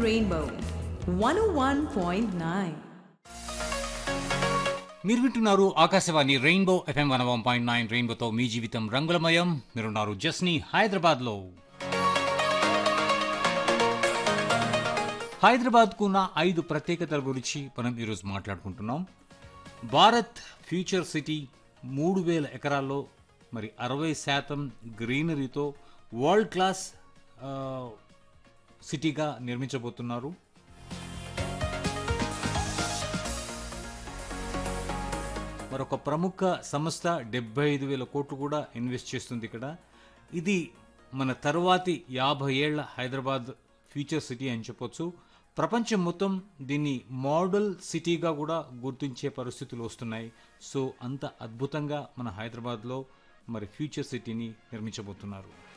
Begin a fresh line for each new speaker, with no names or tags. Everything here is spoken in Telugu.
Rainbow 101.9.
మీరు వింటున్నారు Akashvani Rainbow FM one one point nine రెయిన్బోతో మీ జీవితం రంగులమయం మీరున్నారు జస్ని హైదరాబాద్లో హైదరాబాద్కు ఉన్న ఐదు ప్రత్యేకతల గురించి మనం ఈరోజు మాట్లాడుకుంటున్నాం భారత్ ఫ్యూచర్ సిటీ మూడు వేల ఎకరాల్లో మరి అరవై శాతం గ్రీనరీతో వరల్డ్ క్లాస్ ఆ, సిటీగా నిర్మించబోతున్నారు మరొక ప్రముఖ సంస్థ డెబ్బై ఐదు వేల కోట్లు కూడా ఇన్వెస్ట్ చేస్తుంది ఇక్కడ ఇది మన తరువాతి యాభై ఏళ్ల హైదరాబాద్ ఫ్యూచర్ సిటీ అని చెప్పొచ్చు ప్రపంచం మొత్తం దీన్ని మోడల్ సిటీగా కూడా గుర్తించే పరిస్థితులు వస్తున్నాయి సో అంత అద్భుతంగా మన హైదరాబాద్లో మరి ఫ్యూచర్ సిటీని నిర్మించబోతున్నారు